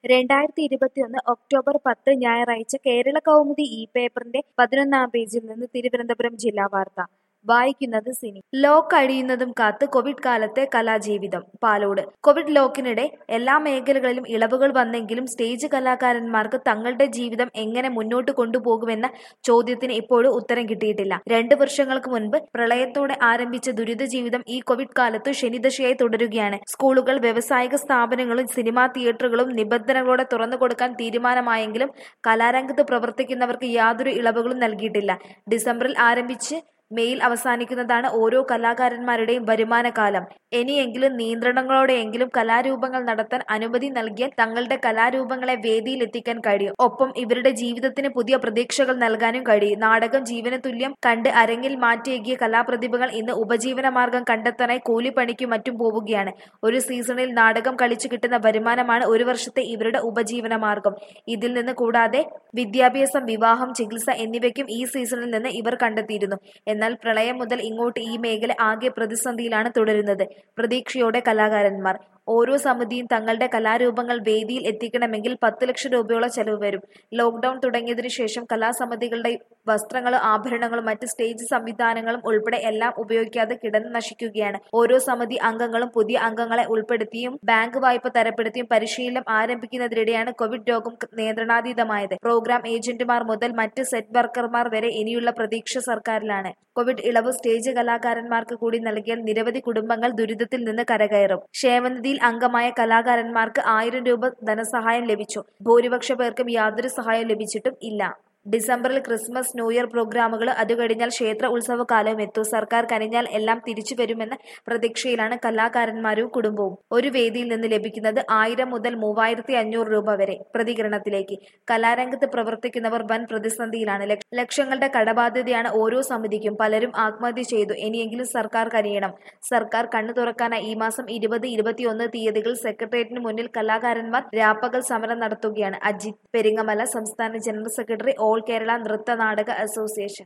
രണ്ടായിരത്തി ഇരുപത്തിയൊന്ന് ഒക്ടോബർ പത്ത് ഞായറാഴ്ച കേരള കൗമുദി ഇ പേപ്പറിന്റെ പതിനൊന്നാം പേജിൽ നിന്ന് തിരുവനന്തപുരം ജില്ലാ വാർത്ത വായിക്കുന്നത് സിനി ലോക്ക് അഴിയുന്നതും കാത്ത് കോവിഡ് കാലത്തെ കലാജീവിതം പാലോട് കോവിഡ് ലോക്കിനിടെ എല്ലാ മേഖലകളിലും ഇളവുകൾ വന്നെങ്കിലും സ്റ്റേജ് കലാകാരന്മാർക്ക് തങ്ങളുടെ ജീവിതം എങ്ങനെ മുന്നോട്ട് കൊണ്ടുപോകുമെന്ന ചോദ്യത്തിന് ഇപ്പോഴും ഉത്തരം കിട്ടിയിട്ടില്ല രണ്ട് വർഷങ്ങൾക്ക് മുൻപ് പ്രളയത്തോടെ ആരംഭിച്ച ദുരിത ജീവിതം ഈ കോവിഡ് കാലത്ത് ശനിദശയായി തുടരുകയാണ് സ്കൂളുകൾ വ്യവസായിക സ്ഥാപനങ്ങളും സിനിമാ തിയേറ്ററുകളും നിബന്ധനകളോടെ തുറന്നു കൊടുക്കാൻ തീരുമാനമായെങ്കിലും കലാരംഗത്ത് പ്രവർത്തിക്കുന്നവർക്ക് യാതൊരു ഇളവുകളും നൽകിയിട്ടില്ല ഡിസംബറിൽ ആരംഭിച്ച് മെയിൽ അവസാനിക്കുന്നതാണ് ഓരോ കലാകാരന്മാരുടെയും വരുമാനകാലം ഇനിയെങ്കിലും നിയന്ത്രണങ്ങളോടെയെങ്കിലും കലാരൂപങ്ങൾ നടത്താൻ അനുമതി നൽകിയാൽ തങ്ങളുടെ കലാരൂപങ്ങളെ വേദിയിൽ എത്തിക്കാൻ കഴിയും ഒപ്പം ഇവരുടെ ജീവിതത്തിന് പുതിയ പ്രതീക്ഷകൾ നൽകാനും കഴിയും നാടകം ജീവന തുല്യം കണ്ട് അരങ്ങിൽ മാറ്റിയേകിയ കലാപ്രതിഭകൾ ഇന്ന് ഉപജീവന മാർഗം കണ്ടെത്താനായി കൂലിപ്പണിക്കും മറ്റും പോവുകയാണ് ഒരു സീസണിൽ നാടകം കളിച്ചു കിട്ടുന്ന വരുമാനമാണ് ഒരു വർഷത്തെ ഇവരുടെ ഉപജീവന മാർഗം ഇതിൽ നിന്ന് കൂടാതെ വിദ്യാഭ്യാസം വിവാഹം ചികിത്സ എന്നിവയ്ക്കും ഈ സീസണിൽ നിന്ന് ഇവർ കണ്ടെത്തിയിരുന്നു എന്നാൽ പ്രളയം മുതൽ ഇങ്ങോട്ട് ഈ മേഖല ആകെ പ്രതിസന്ധിയിലാണ് തുടരുന്നത് പ്രതീക്ഷയോടെ കലാകാരന്മാർ ഓരോ സമിതിയും തങ്ങളുടെ കലാരൂപങ്ങൾ വേദിയിൽ എത്തിക്കണമെങ്കിൽ പത്ത് ലക്ഷം രൂപയോളം ചെലവ് വരും ലോക്ക്ഡൌൺ തുടങ്ങിയതിനു ശേഷം കലാസമിതികളുടെ വസ്ത്രങ്ങളും ആഭരണങ്ങളും മറ്റ് സ്റ്റേജ് സംവിധാനങ്ങളും ഉൾപ്പെടെ എല്ലാം ഉപയോഗിക്കാതെ കിടന്ന് നശിക്കുകയാണ് ഓരോ സമിതി അംഗങ്ങളും പുതിയ അംഗങ്ങളെ ഉൾപ്പെടുത്തിയും ബാങ്ക് വായ്പ തരപ്പെടുത്തിയും പരിശീലനം ആരംഭിക്കുന്നതിനിടെയാണ് കോവിഡ് രോഗം നിയന്ത്രണാതീതമായത് പ്രോഗ്രാം ഏജന്റുമാർ മുതൽ മറ്റ് സെറ്റ് വർക്കർമാർ വരെ ഇനിയുള്ള പ്രതീക്ഷ സർക്കാരിലാണ് കോവിഡ് ഇളവ് സ്റ്റേജ് കലാകാരന്മാർക്ക് കൂടി നൽകിയാൽ നിരവധി കുടുംബങ്ങൾ ദുരിതത്തിൽ നിന്ന് കരകയറും ക്ഷേമനിധിയിൽ അംഗമായ കലാകാരന്മാർക്ക് ആയിരം രൂപ ധനസഹായം ലഭിച്ചു ഭൂരിപക്ഷ പേർക്കും യാതൊരു സഹായം ലഭിച്ചിട്ടും ഇല്ല ഡിസംബറിൽ ക്രിസ്മസ് ന്യൂ ഇയർ പ്രോഗ്രാമുകൾ അത് കഴിഞ്ഞാൽ ക്ഷേത്ര ഉത്സവകാലവും എത്തും സർക്കാർ കനിഞ്ഞാൽ എല്ലാം തിരിച്ചു വരുമെന്ന പ്രതീക്ഷയിലാണ് കലാകാരന്മാരും കുടുംബവും ഒരു വേദിയിൽ നിന്ന് ലഭിക്കുന്നത് ആയിരം മുതൽ മൂവായിരത്തി അഞ്ഞൂറ് രൂപ വരെ പ്രതികരണത്തിലേക്ക് കലാരംഗത്ത് പ്രവർത്തിക്കുന്നവർ വൻ പ്രതിസന്ധിയിലാണ് ലക്ഷങ്ങളുടെ കടബാധ്യതയാണ് ഓരോ സമിതിക്കും പലരും ആത്മഹത്യ ചെയ്തു ഇനിയെങ്കിലും സർക്കാർ കനിയണം സർക്കാർ കണ്ണു തുറക്കാനായി ഈ മാസം ഇരുപത് ഇരുപത്തിയൊന്ന് തീയതികൾ സെക്രട്ടേറിയറ്റിന് മുന്നിൽ കലാകാരന്മാർ രാപ്പകൽ സമരം നടത്തുകയാണ് അജിത് പെരിങ്ങമല സംസ്ഥാന ജനറൽ സെക്രട്ടറി ഓൾ കേരള നൃത്ത നാടക അസോസിയേഷൻ